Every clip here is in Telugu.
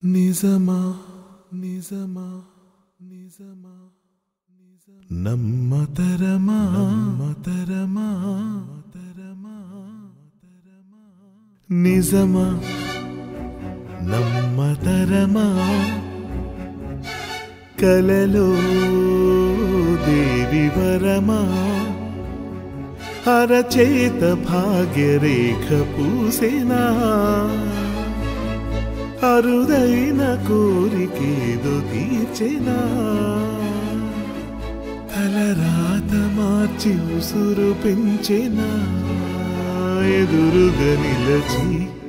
నిజమా నిజమా నిజమా నమ్మతరమా నమ్మతరమా తరమా నిజమా నమ్మతరమా కలలో దేవి వరమా అరచేత భాగ్యరేఖ పూసెనా అరుదైన కోరికేదో తీర్చెనా తలరాత మార్చి ఉసురు పెంచెనా ఎదురుగా నిలచి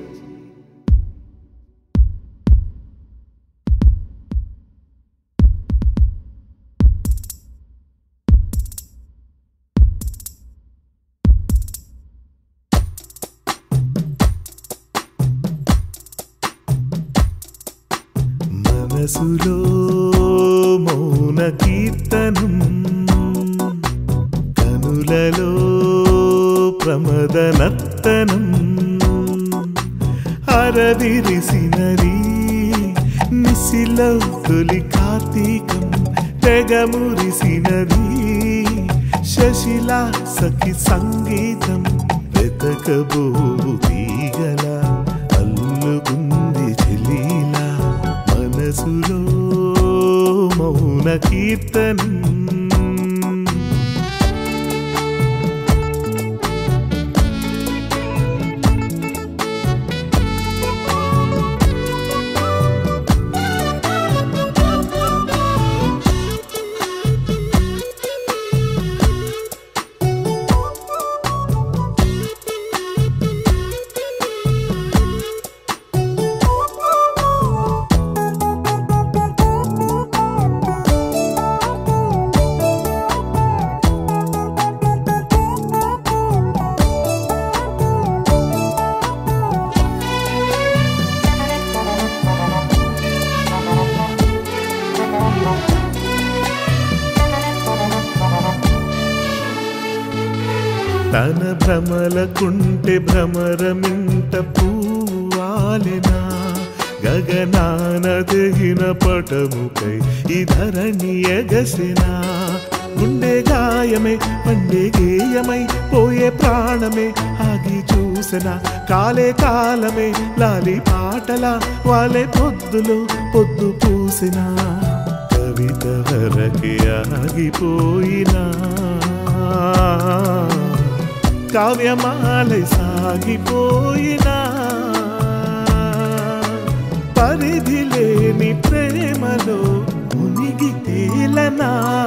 మనసులో మౌన కీర్తనం కనులలో ప్రమద నర్తనం అరవిరిసినరి నిసిలో తొలి కార్తీకం తెగమురిసినది శశిలా సఖి సంగీతం వెతకబోవు తీగల అల్లుగుంది చెలీలా మనసులో మౌన కీర్తనం తన భ్రమలకుంటే భ్రమరమింట పూవాలెనా గగనాన తెగిన పటముకై ఈ ధరణి ఎగసినా గుండె గాయమే పండే గేయమై పోయే ప్రాణమే ఆగి చూసిన కాలే కాలమే లాలి పాటల వాలే పొద్దులు పొద్దు పూసిన కవిత వరకే ఆగిపోయినా కావ్యమాలై సాగిపోయినా పరిధి లేని ప్రేమలో మునిగి తేలనా